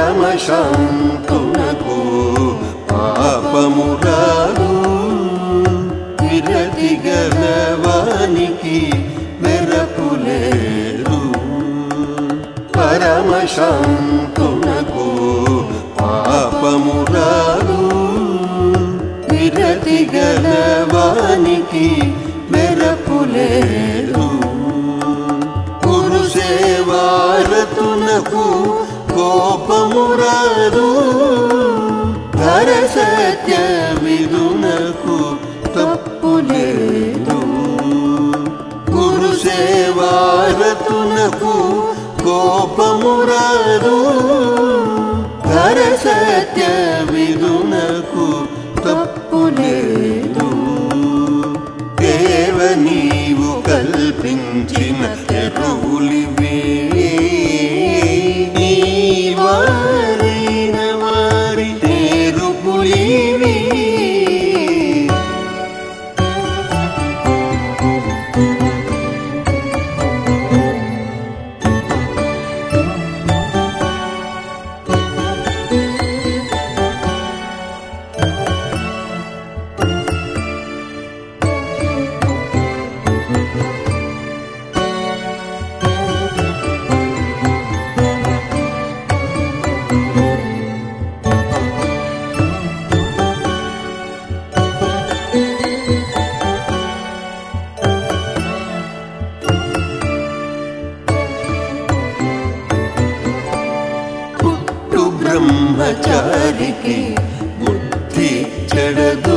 పరమశాంతునకు పాపమురాదు విరతి గలవానికి మెరపులేదు పరమశాంతునకు పాపమురాదు విరతి గలవానికి మెరపులేదు గురు సేవారతునకు కోపము రాదు ధర సత్య విదునకు తప్పు లేదు గురు సేవారతునకు కోపము రాదు ధర సత్య విదునకు తప్పు లేదు దేవ నీవు కల్పించిన ఎరువులివే నీ వారైన వారి నేరుపులివి పుట్టు బ్రహ్మచారికి బుద్ధి చెడదు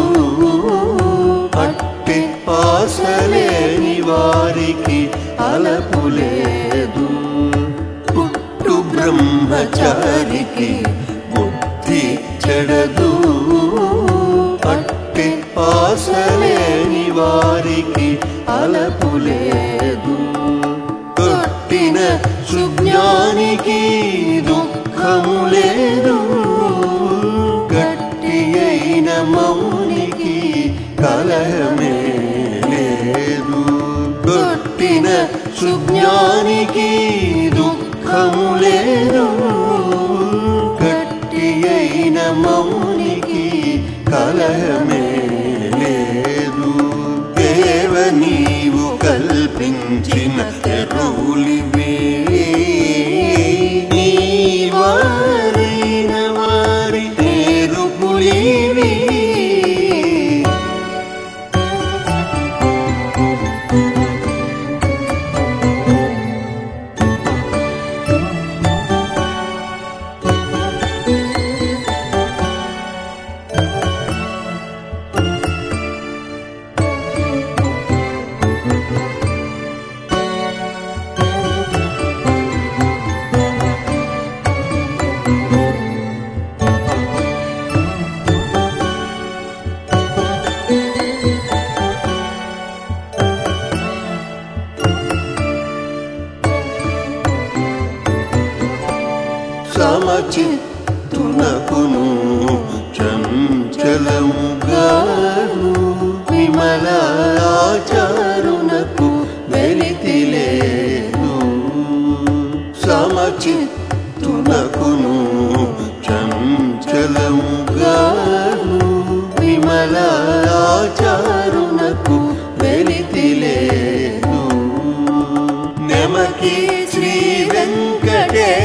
అట్టి ఆశలేని వారికి అలపులేదు పుట్టు బ్రహ్మచారికి బుద్ధి చెడదు అట్టి ఆశలేని వారికి అలపులేదు కొట్టిన సుజ్ఞానికి దుఃఖము లేదు గట్టి అయిన మౌనికి కలహమే లేదు కొట్టిన సుజ్ఞానికి దుఃఖము లేదు గట్టి అయిన మౌనికి కలహమే లేదు దేవ నీవు కల్పించిన ఎరువులివే నీ వారైన వారి నేరుపులివి సమచిత్తునకును చంచలముగాను విమలాచారునకు వెలితి లేదు సమచిత్తునకును చంచలముగాను విమలాచారునకు వెలితి లేదు నెమకి శ్రీ వెంకటే